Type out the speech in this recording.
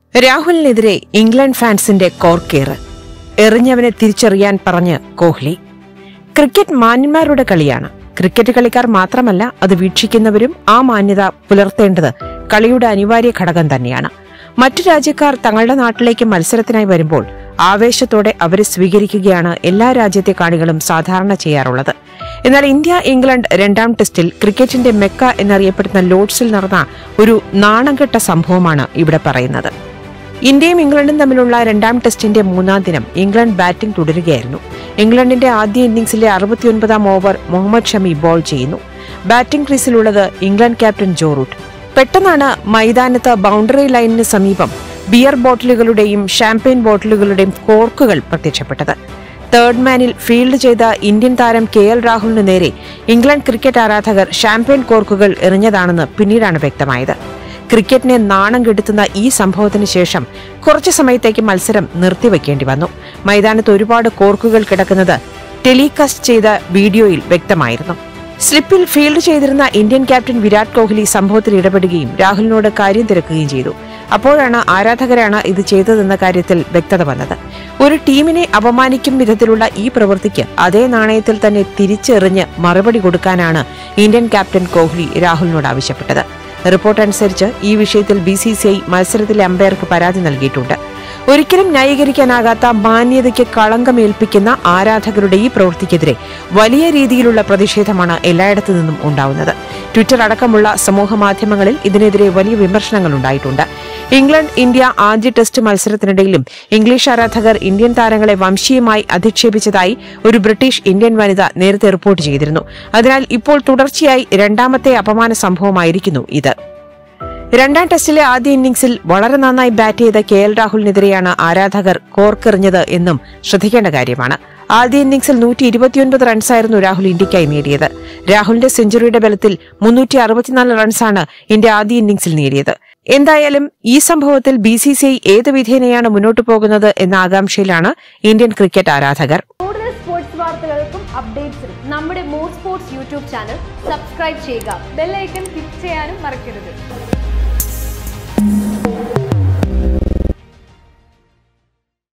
രാഹുലിനെതിരെ England ഫാൻസിന്റെ കോർക്കേറ് എറിഞ്ഞവനെ തിരിച്ചറിയാൻ പറഞ്ഞ് Kohli cricket മാന്യന്മാരുടെ കളിയാണ് ക്രിക്കറ്റ് കളിക്കാർ മാത്രമല്ല അത് വീക്ഷിക്കുന്നവരും ആ മാന്യത പുലർത്തേണ്ടത് കളിയുടെ അനിവാര്യ ഘടകം തന്നെയാണ് മറ്റു രാജ്യക്കാർ തങ്ങളുടെ നാട്ടിലേക്ക് മത്സരത്തിനായി വരുമ്പോൾ ആവേശത്തോടെ അവരെ സ്വീകരിക്കുകയാണ് എല്ലാ രാജ്യത്തെ കാണികളും സാധാരണ ചെയ്യാറുള്ളത് എന്നാൽ ഇന്ത്യ ഇംഗ്ലണ്ട് രണ്ടാം ടെസ്റ്റിൽ ക്രിക്കറ്റിന്റെ മെക്ക എന്നറിയപ്പെടുന്ന ലോഡ്സിൽ നടന്ന ഒരു നാണംകെട്ട സംഭവമാണ് ഇവിടെ പറയുന്നത് ഇന്ത്യയും ഇംഗ്ലണ്ടും തമ്മിലുള്ള രണ്ടാം ടെസ്റ്റിന്റെ മൂന്നാം ദിനം ഇംഗ്ലണ്ട് ബാറ്റിംഗ് തുടരുകയായിരുന്നു ഇംഗ്ലണ്ടിന്റെ ആദ്യ ഇന്നിംഗ്സിലെ അറുപത്തിയൊൻപതാം ഓവർ മുഹമ്മദ് ഷമി ബോൾ ചെയ്യുന്നു ബാറ്റിംഗ് ക്രീസിലുള്ളത് ഇംഗ്ലണ്ട് ക്യാപ്റ്റൻ ജോ റൂട്ട് പെട്ടെന്നാണ് മൈതാനത്ത് ബൗണ്ടറി ലൈനിന് സമീപം ബിയർ ബോട്ടിലുകളുടെയും ഷാമ്പയിൻ ബോട്ടിലുകളുടെയും കോർക്കുകൾ പ്രത്യക്ഷപ്പെട്ടത് തേർഡ് മാനിൽ ഫീൽഡ് ചെയ്ത ഇന്ത്യൻ താരം കെ എൽ രാഹുലിന് നേരെ ഇംഗ്ലണ്ട് ക്രിക്കറ്റ് ആരാധകർ ഷാമ്പയിൻ കോർക്കുകൾ എറിഞ്ഞതാണെന്ന് പിന്നീടാണ് വ്യക്തമായത് ക്രിക്കറ്റിനെ നാണം കെടുത്തുന്ന ഈ സംഭവത്തിന് ശേഷം കുറച്ചു സമയത്തേക്ക് മത്സരം നിർത്തിവെക്കേണ്ടി വന്നു മൈതാനത്ത് ഒരുപാട് കോർക്കുകൾ കിടക്കുന്നത് ടെലികാസ്റ്റ് ചെയ്ത വീഡിയോയിൽ വ്യക്തമായിരുന്നു സ്ലിപ്പിൽ ഫീൽഡ് ചെയ്തിരുന്ന ഇന്ത്യൻ ക്യാപ്റ്റൻ വിരാട് കോഹ്ലി സംഭവത്തിൽ ഇടപെടുകയും രാഹുലിനോട് കാര്യം തിരക്കുകയും ചെയ്തു അപ്പോഴാണ് ആരാധകരാണ് ഇത് ചെയ്തതെന്ന കാര്യത്തിൽ വ്യക്തത വന്നത് ഒരു ടീമിനെ അപമാനിക്കും വിധത്തിലുള്ള ഈ പ്രവൃത്തിക്ക് അതേ നാണയത്തിൽ തന്നെ തിരിച്ചെറിഞ്ഞ് മറുപടി കൊടുക്കാനാണ് ഇന്ത്യൻ ക്യാപ്റ്റൻ കോഹ്ലി രാഹുലിനോട് ആവശ്യപ്പെട്ടത് റിപ്പോർട്ട് അനുസരിച്ച് ഈ വിഷയത്തിൽ ബി സി സി ഐ മത്സരത്തിലെ അമ്പയർക്ക് പരാതി നൽകിയിട്ടുണ്ട് ഒരിക്കലും ന്യായീകരിക്കാനാകാത്ത മാന്യതയ്ക്ക് കളങ്കമേൽപ്പിക്കുന്ന ആരാധകരുടെ ഈ പ്രവൃത്തിക്കെതിരെ വലിയ രീതിയിലുള്ള പ്രതിഷേധമാണ് എല്ലായിടത്തു നിന്നും ഉണ്ടാവുന്നത് ട്വിറ്റർ അടക്കമുള്ള സമൂഹ മാധ്യമങ്ങളിൽ ഇതിനെതിരെ വലിയ വിമർശനങ്ങൾ ഉണ്ടായിട്ടുണ്ട് ഇംഗ്ലണ്ട് ഇന്ത്യ ആദ്യ ടെസ്റ്റ് മത്സരത്തിനിടയിലും ഇംഗ്ലീഷ് ആരാധകർ ഇന്ത്യൻ താരങ്ങളെ വംശീയമായി അധിക്ഷേപിച്ചതായി ഒരു ബ്രിട്ടീഷ് ഇന്ത്യൻ വനിത നേരത്തെ റിപ്പോർട്ട് ചെയ്തിരുന്നു അതിനാൽ ഇപ്പോൾ തുടർച്ചയായി രണ്ടാമത്തെ അപമാന സംഭവമായിരിക്കുന്നു ഇത് രണ്ടാം ടെസ്റ്റിലെ ആദ്യ ഇന്നിംഗ്സിൽ വളരെ നന്നായി ബാറ്റ് ചെയ്ത കെ എൽ രാഹുലിനെതിരെയാണ് ആരാധകർ കോർക്കെറിഞ്ഞത് എന്നും ശ്രദ്ധിക്കേണ്ട കാര്യമാണ് ആദ്യ ഇന്നിംഗ്സിൽ നൂറ്റി ഇരുപത്തിയൊൻപത് റൺസായിരുന്നു രാഹുൽ ഇന്ത്യയ്ക്കായി നേടിയത് രാഹുലിന്റെ സെഞ്ചുറിയുടെ ബലത്തിൽ മുന്നൂറ്റി അറുപത്തിനാല് റൺസാണ് ഇന്ത്യ ആദ്യ ഇന്നിംഗ്സിൽ നേടിയത് എന്തായാലും ഈ സംഭവത്തിൽ ബി സി സി ഐ ഏത് വിധേനയാണ് മുന്നോട്ടു പോകുന്നത് എന്ന ആകാംക്ഷയിലാണ് ഇന്ത്യൻ ക്രിക്കറ്റ് ആരാധകർ കൂടുതൽ സ്പോർട്സ് വാർത്തകൾക്കും അപ്ഡേറ്റ്സിനും നമ്മുടെ more sports YouTube channel subscribe ചെയ്യുക ബെല്ലൈക്കൺ ക്ലിക്ക് ചെയ്യാനും മറക്കരുത്